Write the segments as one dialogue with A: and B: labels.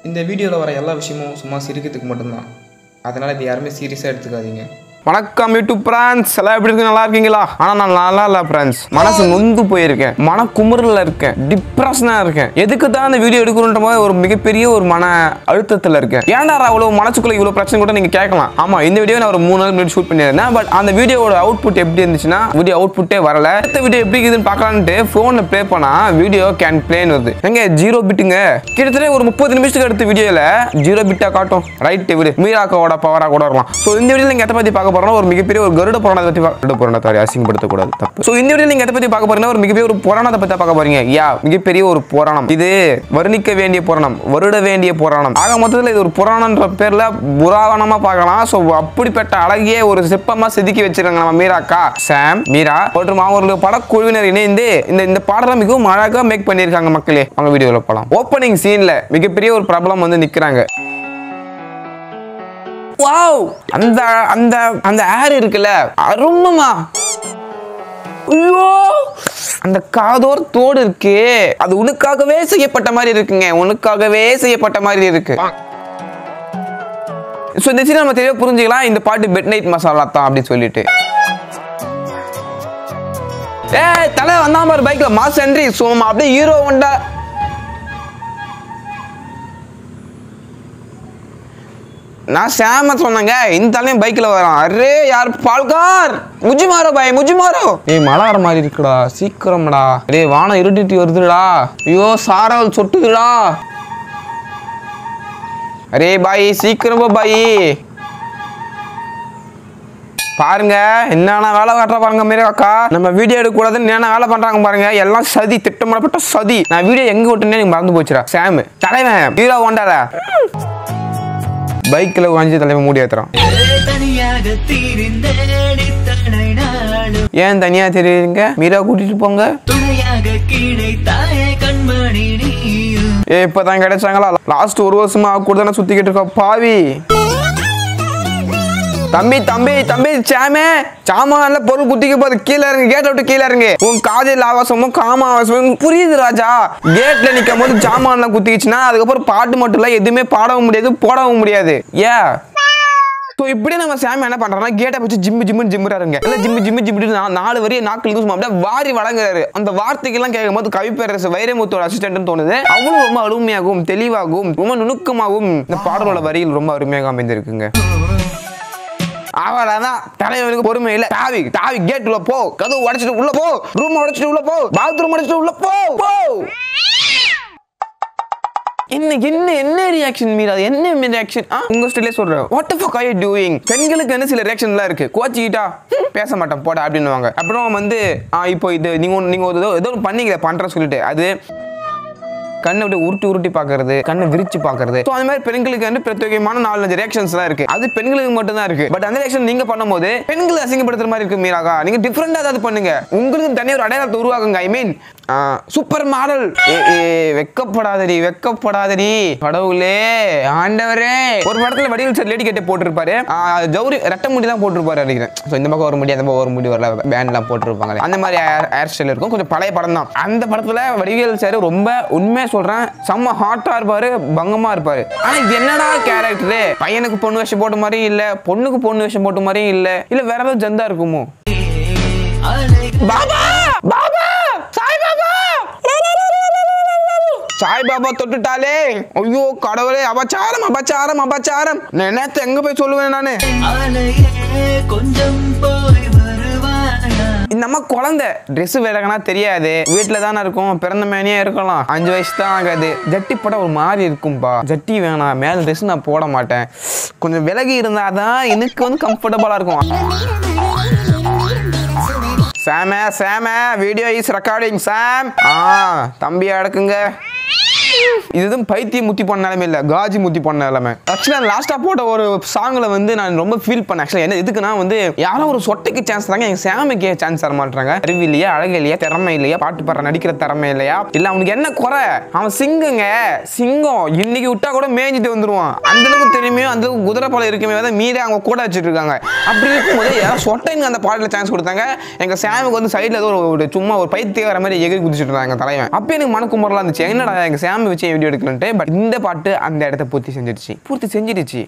A: இந்த வீடியோவில் வர எல்லா விஷயமும் சும்மா சிரிக்கிறதுக்கு மட்டும்தான் அதனால் இது யாருமே சீரியஸாக எடுத்துக்காதீங்க
B: வணக்கம் யூடியூப் ஃப்ரெண்ட்ஸ் எல்லாம் எப்படி இருக்கு நல்லா இருக்கீங்களா ஆனால் நான் நல்லா இல்லை ஃப்ரெண்ட்ஸ் மனசு நொந்து போயிருக்கேன் மன குமுறல இருக்கேன் டிப்ரெஷனாக இருக்கேன் எதுக்கு தான் அந்த வீடியோ எடுக்கணுன்ற மாதிரி ஒரு மிகப்பெரிய ஒரு மன அழுத்தத்தில் இருக்கேன் ஏன்டா அவ்வளோ மனசுக்குள்ள இவ்வளோ பிரச்சனை கூட நீங்கள் கேட்கலாம் ஆமாம் இந்த வீடியோ நான் ஒரு மூணு நாள் முன்னாடி ஷூட் பண்ணியிருந்தேன் பட் அந்த வீடியோவோட அவுட்புட் எப்படி இருந்துச்சுன்னா வீடியோ அவுட்புட்டே வரல அடுத்த வீடியோ எப்படி இருக்குதுன்னு பார்க்கலான்ட்டு ஃபோனில் ப்ளே பண்ணா வீடியோ கேன் பிளேன் வருது எங்க ஜீரோ பிட்டுங்க கிட்டத்தட்ட ஒரு முப்பது நிமிஷத்துக்கு அடுத்த வீடியோவில் ஜீரோ பிட்டா காட்டும் ரைட் விடு மீராக்காவோட பவரா கூட இருக்கலாம் ஸோ இந்த வீடியோ நீங்க எதை பத்தி பார்க்க போறோம்னா ஒரு மிகப்பெரிய ஒரு கருட புராணத்தை பத்தி பா- கருட புராணத்தை அசிங்கப்படுத்தக்கூடாது தப்பு ஸோ இந்த வீடியோ நீங்க எதை பத்தி பார்க்க போறீங்கன்னா ஒரு மிகப்பெரிய ஒரு புராணத்தை பத்தி பார்க்க போறீங்க யா மிகப்பெரிய ஒரு புராணம் இது வர்ணிக்க வேண்டிய புராணம் வருட வேண்டிய புராணம் ஆக மொத்தத்தில் இது ஒரு புராணன்ற பேர்ல புராணமா பார்க்கலாம் ஸோ அப்படிப்பட்ட அழகிய ஒரு சிற்பமா செதுக்கி வச்சிருக்காங்க நம்ம மீராக்கா சாம் மீரா மற்றும் அவர்களுடைய படக்குழுவினர் இணைந்து இந்த இந்த பாடலை மிகவும் அழகா மேக் பண்ணியிருக்காங்க மக்களே அவங்க வீடியோவில் போகலாம் ஓப்பனிங் சீன்ல மிகப்பெரிய ஒரு பிரபலம் வந்து நிக்கிறாங்க வாவ் அந்த அந்த அந்த ஏர் இருக்குல்ல அருமமா ஐயோ அந்த காதோர் தோடு இருக்கு அது உனக்காகவே செய்யப்பட்ட மாதிரி இருக்குங்க உனக்காகவே செய்யப்பட்ட மாதிரி இருக்கு ஸோ இந்த சீன் நம்ம தெளிவாக புரிஞ்சுக்கலாம் இந்த பாட்டு பெட் நைட் மசாலா தான் அப்படின்னு சொல்லிட்டு ஏய் தலை வந்தா பாரு பைக்ல மாஸ் என்ட்ரி சும்மா அப்படியே ஹீரோ உண்டா நான் சேம சொன்னேங்க இந்த தலையும் பைக்ல வரான் அரே யார் பால்கார் முஜி மாறோ பாய் முஜி மாறோ ஏய் மழை வர மாதிரி இருக்குடா சீக்கிரம்டா டேய் வானம் இருட்டிட்டு வருதுடா ஐயோ சாரல் சொட்டுதுடா அரே பாய் சீக்கிரமா பாய் பாருங்க என்னென்ன வேலை காட்டுற பாருங்க மீரா அக்கா நம்ம வீடியோ எடுக்க கூடாதுன்னு என்ன வேலை பண்றாங்க பாருங்க எல்லாம் சதி திட்டமிடப்பட்ட சதி நான் வீடியோ எங்க விட்டுனே எனக்கு மறந்து போச்சுடா சாம் தலைவன் ஹீரோ ஒண்டாத பைக்கில் வாங்கி தலைவன் மூடி ஏத்துறான்
C: தனியாக தீர்ந்தேன் இத்தனை நாளும்
B: ஏன் தனியா தெரியுங்க மீரா கூட்டிட்டு போங்க
C: துணையாக கிடைத்தாயே கண்மணி நீயும்
B: ஏ இப்பதான் கிடைச்சாங்களா லாஸ்ட் ஒரு வருஷமா கூட தானே சுத்திக்கிட்டு இருக்கோம் பாவி தம்பி தம்பி தம்பி சாமே சாமான்ல பொருள் குத்திக்க போது கீழே இறங்கு கேட்டை விட்டு கீழே இறங்கு உன் காதில் ஆவாசமும் காம ஆவாசமும் புரியுது ராஜா கேட்ல நிக்கும் போது சாமான்ல குத்திக்கிச்சுன்னா அதுக்கப்புறம் பாட்டு மட்டும் இல்ல எதுவுமே பாடவும் முடியாது போடவும் முடியாது ஏ ஸோ இப்படியே நம்ம சாமி என்ன பண்றாருன்னா கேட்டை வச்சு ஜிம்மு ஜிம்மு ஜிம்முறாருங்க இல்லை ஜிம்மு ஜிம்மு ஜிம்மு நாலு வரைய நாட்கள் சும்மா அப்படியே வாரி வழங்குறாரு அந்த வார்த்தைக்கெல்லாம் கேட்கும் போது கவிப்பேரரசு வைரமுத்தோட அசிஸ்டன்ட்னு தோணுது அவ்வளவு ரொம்ப அருமையாகவும் தெளிவாகவும் ரொம்ப நுணுக்கமாகவும் இந்த பாடலோட வரியில் ரொம்ப அருமையாக அமைந்திருக்குங்க அவ்வளவுதான் தலைவனுக்கு பொறுமை இல்ல தாவி தாவி கேட்டுல போ கதவு உடைச்சிட்டு உள்ள போ ரூம் உடைச்சிட்டு உள்ள போ பாத்ரூம் உடைச்சிட்டு உள்ள போ போ என்ன என்ன என்ன ரியாக்ஷன் மீரா அது என்ன ரியாக்ஷன் உங்க ஸ்டைலே சொல்றேன் what the fuck are you doing பெண்களுக்கு வந்து சில ரியாக்ஷன்லாம் இருக்கு கோச்சிக்கிட்டா "ஹம், பேச மாட்டேன் போடா அப்படின்னுவாங்க அப்புறம் வந்து ஆ இப்போ இது நீங்க ஒண்ணு- நீங்க ஒரு ஏதோ ஏதோ ஒன்று பண்ணீங்க பண்றேன்னு சொல்லிட்டு அது கண்ணை அப்படியே உருட்டி உருட்டி பார்க்கறது கண்ணை விரிச்சு பார்க்கறது ஸோ அந்த மாதிரி பெண்களுக்கு வந்து பிரத்யேகமான நாலஞ்சு ரியாக்ஷன்ஸ்லாம் இருக்கு அது பெண்களுக்கு மட்டும் தான் இருக்கு பட் அந்த ரியாக்ஷன் நீங்க பண்ணும்போது பெண்களை அசிங்கப்படுத்துற மாதிரி இருக்கு மீராகா நீங்க டிஃப்ரெண்டா ஏதாவது பண்ணுங்க உங்களுக்கு தனியாக ஒரு அடையாளத்தை உருவாக்குங்க ஐ மீன் சூப்பர் மாடல் ஏ ஏ வெக்கப்படாதடி வெக்கப்படாதடி கடவுளே ஆண்டவரே ஒரு படத்துல வடிவில் சார் லேடி கட்டை போட்டிருப்பாரு ஆ, ஜவுரி ரெட்டை முடி தான் போட்டிருப்பாரு நினைக்கிறேன் ஸோ இந்த பக்கம் ஒரு முடி அந்த பக்கம் ஒரு முடி வரல பேண்ட்லாம் போட்டிருப்பாங்க அந்த மாதிரி ஹேர் ஸ்டைல் இருக்கும் கொஞ்சம் பழைய படம் தான் அந்த படத்துல வடிவேல் சார் ரொம்ப உண்மையா சொல்றேன் செம்ம ஹாட்டா இருப்பாரு பங்கமா இருப்பாரு ஆனா இது என்னடா கேரக்டரு பையனுக்கு பொண்ணு வேஷம் போட்ட மாதிரியும் இல்ல பொண்ணுக்கு பொண்ணு வேஷம் போட்ட மாதிரியும் இல்ல இல்ல வேற ஏதாவது ஜந்தா இருக்குமோ
C: அலை
B: பாபா பாபா சாய் பாபா சாய் பாபா தொட்டுட்டாலே ஐயோ கடவுளே அபச்சாரம் அபச்சாரம் அபச்சாரம் நான் என்னத்த எங்க போய் சொல்லுவேன் நானு
C: அலையே கொஞ்சம் போய் வருவானா
B: இந்த அம்மா குழந்தை ட்ரெஸ் விலகனா தெரியாது வீட்டுல தானே இருக்கும் பிறந்த மேனியே இருக்கலாம் அஞ்சு வயசு தான் ஆகாது ஜட்டி போட ஒரு மாதிரி இருக்கும்பா ஜட்டி வேணாம் மேல ட்ரெஸ் நான் போட மாட்டேன் கொஞ்சம் விலகி இருந்தாதான் எனக்கு வந்து கம்ஃபர்டபுளா இருக்கும் சாம சாம வீடியோ இஸ் ரெக்கார்டிங் சாம் ஆ தம்பி அடக்குங்க இதுதான் பைத்தியம் முத்தி போன நிலைமை இல்லை காஜி முத்தி போன நிலைமை ஆக்சுவலாக லாஸ்ட்டாக போட்ட ஒரு சாங்கில் வந்து நான் ரொம்ப ஃபீல் பண்ணேன் ஆக்சுவலாக என்ன எதுக்குன்னா வந்து யாரோ ஒரு சொட்டைக்கு சான்ஸ் தராங்க எங்கள் சாமிக்கு சான்ஸ் தர மாட்டாங்க அறிவு இல்லையா அழகு இல்லையா திறமை இல்லையா பாட்டு பாடுற நடிக்கிற திறமை இல்லையா இல்லை அவனுக்கு என்ன குறை அவன் சிங்கங்க சிங்கம் இன்னைக்கு விட்டா கூட மேய்ஞ்சிட்டு வந்துருவான் அந்த அளவுக்கு தெரியுமே அந்த அளவுக்கு குதிரை பழம் இருக்குமே தான் மீறி அவங்க கூட வச்சுட்டு இருக்காங்க அப்படி இருக்கும்போது யாரோ சொட்டைங்க அந்த பாட்டில் சான்ஸ் கொடுத்தாங்க எங்கள் சாமுக்கு வந்து சைடில் ஏதோ ஒரு- ஒரு சும்மா ஒரு பைத்திய வர மாதிரி எகிரி குதிச்சுட்டு இருந்தாங்க தலைவன் அப்போ எனக்கு மனக்குமரலாம் இருந்துச்சு என்னடா எங்கள் சாமி சாம் வச்சு வீடியோ எடுக்கலன்ட்டு பட் இந்த பாட்டு அந்த இடத்த பூர்த்தி செஞ்சிருச்சு பூர்த்தி செஞ்சிருச்சு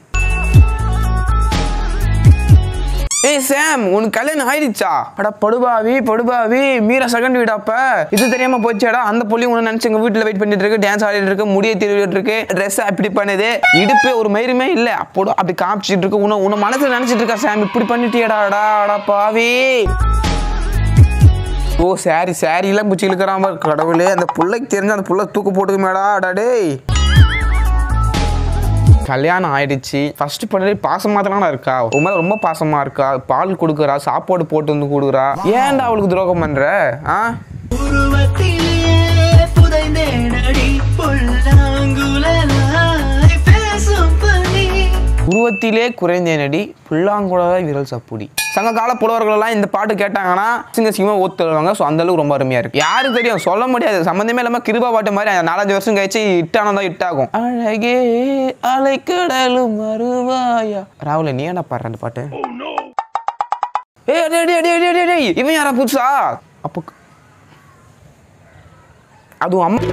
B: ஏய் சாம் உனக்கு கல்யாணம் ஆயிடுச்சா அட படுபாவி படுபாவி மீரா செகண்ட் வீடாப்ப இது தெரியாம போச்சேடா அந்த புள்ளி உன்னை நினைச்சு எங்க வீட்டுல வெயிட் பண்ணிட்டு இருக்கு டான்ஸ் ஆடிட்டு இருக்கு முடிய திருவிட்டு இருக்கு ட்ரெஸ் அப்படி பண்ணுது இடுப்பு ஒரு மயிருமே இல்ல அப்போட அப்படி காமிச்சிட்டு இருக்கு உன்னை உன்னை மனசுல நினைச்சிட்டு இருக்கா சாம் இப்படி பண்ணிட்டியடா அடா அடா பாவி ஓ சாரி சாரி எல்லாம் பிடிச்சி இழுக்கிறாம கடவுளே அந்த புள்ளைக்கு தெரிஞ்ச அந்த புள்ள தூக்கு போட்டுக்குமேடா அடா டேய் கல்யாணம் ஆயிடுச்சு ஃபர்ஸ்ட் பண்ணி பாசமா தானே இருக்கா உன் மேல ரொம்ப பாசமா இருக்கா பால் கொடுக்குறா சாப்பாடு போட்டு வந்து கொடுக்குறா ஏன்டா அவளுக்கு துரோகம் பண்ற ஆ
C: உருவத்திலே புதைந்தேனடி புல்லாங்குழலாய் பேசும் பனி
B: உருவத்திலே குறைந்தேனடி புல்லாங்குழல விரல் சப்புடி சங்க கால புலவர்கள் எல்லாம் இந்த பாட்டு கேட்டாங்கன்னா சிங்க சிங்கமா ஓத்து தருவாங்க ஸோ அந்த அளவுக்கு ரொம்ப அருமையா இருக்கு யாருக்கு தெரியும் சொல்ல முடியாது சம்மந்தமே இல்லாம கிருபா பாட்டு மாதிரி அந்த நாலஞ்சு வருஷம் கழிச்சு இட்டானதா இட்டாகும் அழகே அலைக்கடலும் மறுவாயா ராகுல நீ என்ன பாடுற அந்த பாட்டு ஏய் அடே அடே அடே அடே அடே, அடே இவன் யாரா புதுசா அப்போ அதுவும் அம்மா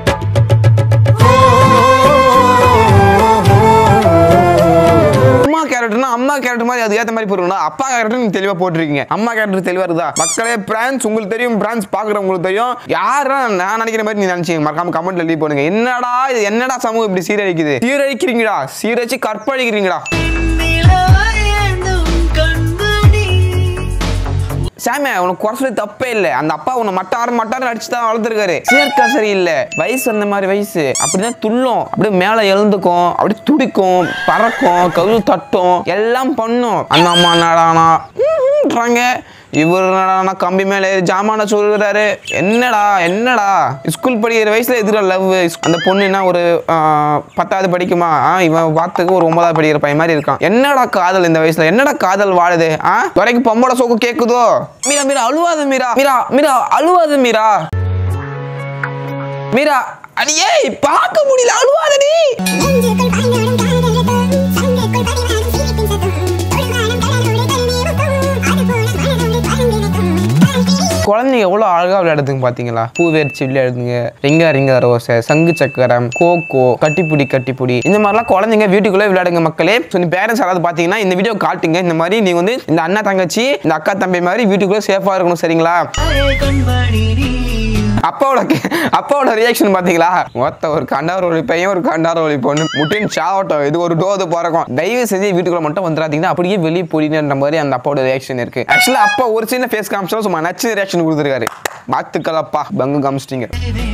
B: அம்மா கேரக்டர்னா அம்மா கேரக்டர் மாதிரி அது ஏத்த மாதிரி போட்டுருக்கணும் அப்பா கேரக்டர் நீங்க தெளிவா போட்டிருக்கீங்க அம்மா கேரக்டர் தெளிவா இருக்குதா மக்களே பிரான்ஸ் உங்களுக்கு தெரியும் பிரான்ஸ் பாக்குறவங்களுக்கு தெரியும் யாரும் நான் நினைக்கிற மாதிரி நீ நினைச்சீங்க மறக்காம கமெண்ட்ல லீவ் பண்ணுங்க என்னடா இது என்னடா சமூகம் இப்படி சீரழிக்குது சீரழிக்கிறீங்களா சீரழிச்சு கற்பழிக்கிறீங்களா
C: நிலாயெனும் கண்மணி
B: சாமி உனக்கு குறை சொல்லி தப்பே இல்லை அந்த அப்பா உன்னை மட்டார் மட்டார் அடிச்சு தான் வளர்த்துருக்காரு சேர்க்கா சரியில்லை வயசு அந்த மாதிரி வயசு அப்படிதான் துள்ளும் அப்படியே மேலே எழுந்துக்கும் அப்படியே துடிக்கும் பறக்கும் கவு தட்டும் எல்லாம் பண்ணும் அந்த அம்மா நடானா இவர் என்னடானா கம்பி மேலே ஏறி ஜாமான சொல்லுறாரு என்னடா என்னடா ஸ்கூல் படிக்கிற வயசுல எதிர லவ் அந்த பொண்ணு என்ன ஒரு ஆஹ், பத்தாவது படிக்குமா ஆ, இவன் பார்த்துக்கு ஒரு ஒன்பதாவது படிக்கிற பையன் மாதிரி இருக்கான் என்னடா காதல் இந்த வயசுல என்னடா காதல் வாழுது ஆ வரைக்கும் பொம்பளை சோக்கு கேக்குதோ மீரா மீரா அழுவாத மீரா மீரா மீரா அழுவாத மீரா மீரா அடியே பார்க்க முடியல அழுவாதடி
D: நெஞ்சுக்குள் பாய்ந்தோடும் காதலுக்கும் சங்கைக்குள் பதினாறும் சீரிப்பின் சத்தம் தொடுவானம் கடலோடு கலநீருக்கும் அதுபோல மனதோடு பறந்திருக்கும்
B: குழந்தைங்க எவ்வளோ அழகாக விளையாடுதுங்க பார்த்தீங்களா பூவேர்ச்சி விளையாடுதுங்க ரிங்கா ரிங்கா ரோசை சங்கு சக்கரம் கோகோ கட்டிப்புடி கட்டிப்புடி இந்த மாதிரிலாம் குழந்தைங்க வீட்டுக்குள்ளே விளையாடுங்க மக்களே ஸோ இந்த பேரண்ட்ஸ் யாராவது பார்த்தீங்கன்னா இந்த வீடியோ காட்டுங்க இந்த மாதிரி நீ வந்து இந்த அண்ணா தங்கச்சி இந்த அக்கா தம்பி மாதிரி வீட்டுக்குள்ளே சேஃபாக இருக்கணும் சரிங்களா
C: அலே கண்மணி நீ
B: அப்பாவோட கே- அப்பாவோட ரியாக்ஷன் பாத்தீங்களா மொத்த ஒரு கண்டார ஒளி பையன் ஒரு கண்டார ஒளி பொண்ணு முட்டின் சாவட்டும் இது ஒரு டோது பிறக்கும் தயவு செஞ்சு வீட்டுக்குள்ள மட்டும் வந்துடாதீங்கன்னா அப்படியே வெளியே போடின்ற மாதிரி அந்த அப்பாவோட ரியாக்ஷன் இருக்கு ஆக்சுவலா அப்பா ஒரு சின்ன ஃபேஸ் காமிச்சாலும் சும்மா நச்சு ரியாக்ஷன் கொடுத்துருக்காரு பார்த்துக்கள் அப்பா பங்கு காமிச்சிட்டீங்க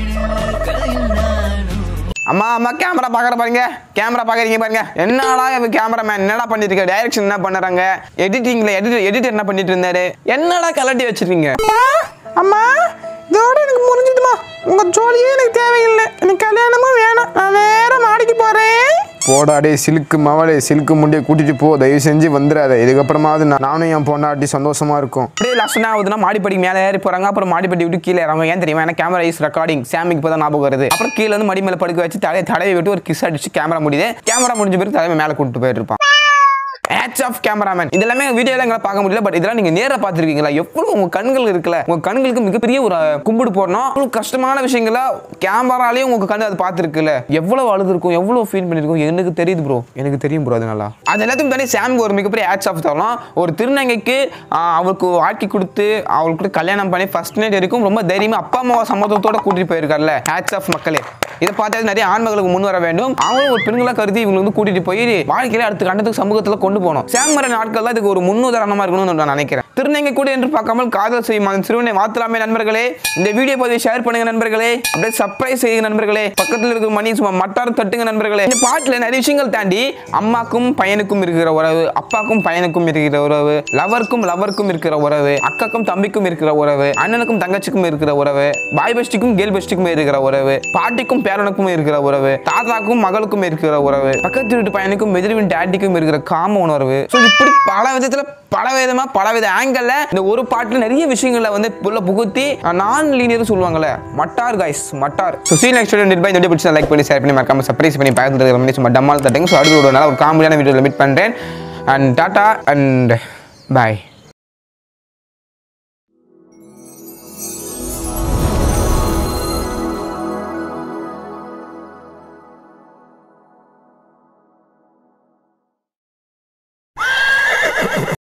C: கையில் நானும்
B: அம்மா அம்மா கேமரா பாக்குற பாருங்க கேமரா பாக்குறீங்க பாருங்க என்னடா இவன் கேமராமேன் என்னடா பண்ணிட்டு இருக்க டைரக்ஷன் என்ன பண்ணுறாங்க எடிட்டிங்ல எடிட்டர் எடிட்டர் என்ன பண்ணிட்டு இருந்தாரு என்னடா கலட்டி வச்சிருக்கீங்க அம்மா இதோட எனக்கு முடிஞ்சுதுமா உங்க ஜோலியே எனக்கு தேவையில்லை எனக்கு கல்யாணமும் வேணாம் நான் வேற மாடிக்கு போறேன்
E: போடா டே சிலுக்கு மவளே சிலுக்கு முண்டியை கூட்டிட்டு போ தயவு செஞ்சு வந்துடாத இதுக்கப்புறமாவது நான் நானும் என் பொண்டாட்டி சந்தோஷமா இருக்கும்
B: அப்படியே லாஸ்ட் என்ன ஆகுதுன்னா மாடிப்படி மேலே ஏறி போறாங்க அப்புறம் மாடிப்படி விட்டு கீழே இறங்க ஏன் தெரியுமா ஏன்னா கேமரா இஸ் ரெக்கார்டிங் சாமிக்கு இப்போ தான் ஞாபகம் வருது அப்புறம் கீழே வந்து மடி மேலே படுக்க வச்சு தலையை தடவை விட்டு ஒரு கிஸ் அடிச்சு கேமரா முடியுது கேமரா முடிஞ்ச பிறகு தலைமை மேலே கூட்டிட்டு போயிட்டு இருப்பான் ஹேட்ஸ் ஆஃப் கேமராமேன் இதெல்லாமே வீடியோல எங்களை பார்க்க முடியல பட் இதெல்லாம் நீங்க நேரா பார்த்துருக்கீங்களா எவ்வளவு உங்க கண்கள் இருக்குல்ல உங்க கண்களுக்கு மிகப்பெரிய ஒரு அஹ், கும்பிடு போடணும் அவ்வளவு கஷ்டமான விஷயங்கள கேமராலையும் உங்க கண்ணு அது பார்த்துருக்குல்ல எவ்வளவு அழுதுருக்கும் எவ்வளவு ஃபீல் பண்ணிருக்கும் எனக்கு தெரியுது ப்ரோ எனக்கு தெரியும் ப்ரோ அது நல்லா அது எல்லாத்தையும் தானே சாம்க்கு ஒரு மிகப்பெரிய ஹேட்ஸ் ஆஃப் தரலாம் ஒரு திருநங்கைக்கு ஆஹ், அவளுக்கு வாழ்க்கை கொடுத்து அவளுக்கு கூட கல்யாணம் பண்ணி ஃபர்ஸ்ட் நைட் வரைக்கும் ரொம்ப தைரியமா அப்பா அம்மாவை சம்மதத்தோட கூட்டிட்டு போயிருக்காருல்ல ஹேட்ஸ் ஆஃப் மக்களே இதை பார்த்தாது நிறைய ஆண்மகளுக்கு முன் வர வேண்டும் அவங்களும் ஒரு பெண்களா கருதி இவங்களை வந்து கூட்டிட்டு போய் வாழ்க்கையில அடுத்த கண்டத்துக்கு சமூகத்துல கொண்டு போகணும் சேமர நாட்கள் தான் இதுக்கு ஒரு முன்னுதாரணமா இருக்கணும்னு நான் நினைக்கிறேன் திருநங்கை கூட என்று பார்க்காமல் காதல் செய்யும் அந்த சிறுவனை மாத்தலாமே நண்பர்களே இந்த வீடியோ பதிவை ஷேர் பண்ணுங்க நண்பர்களே அப்படியே சர்ப்ரைஸ் செய்யுங்க நண்பர்களே பக்கத்துல இருக்க மணி சும்மா மட்டார் தட்டுங்க நண்பர்களே இந்த பாட்டுல நிறைய விஷயங்கள் தாண்டி அம்மாக்கும் பையனுக்கும் இருக்கிற உறவு அப்பாக்கும் பையனுக்கும் இருக்கிற உறவு லவருக்கும் லவருக்கும் இருக்கிற உறவு அக்காக்கும் தம்பிக்கும் இருக்கிற உறவு அண்ணனுக்கும் தங்கச்சிக்கும் இருக்கிற உறவு பாய் பெஸ்டிக்கும் கேர்ள் பெஸ்டிக்கும் இருக்கிற உறவு பாட்டிக்கும் பேரனுக்கும் இருக்கிற உறவு தாத்தாக்கும் மகளுக்கும் இருக்கிற உறவு பக்கத்து வீட்டு பையனுக்கும் எதிர் வீட்டு டேட்டிக்கும் இருக்கிற காம உணர்வு ஸோ இப்படி பல விதத்துல பல விதமா பல வித ஆங்கிள் இந்த ஒரு பாட்டுல நிறைய விஷயங்களை வந்து உள்ள புகுத்தி நான் லீனியர் சொல்லுவாங்கல்ல மட்டார் கைஸ் மட்டார் ஸோ சீன் நெக்ஸ்ட் வீடியோ இந்த வீடியோ பிடிச்சா லைக் பண்ணி ஷேர் பண்ணி மறக்காம சர்ப்ரைஸ் பண்ணி பக்கத்துல இருக்கிற மாதிரி சும்மா டம்மால் தட்டுங்க ஸோ அடுத்த ஒரு நல்ல ஒரு காமெடியான வீடியோவில் மீட் பண்றேன் அண்ட் டாட்டா அண்ட் பாய்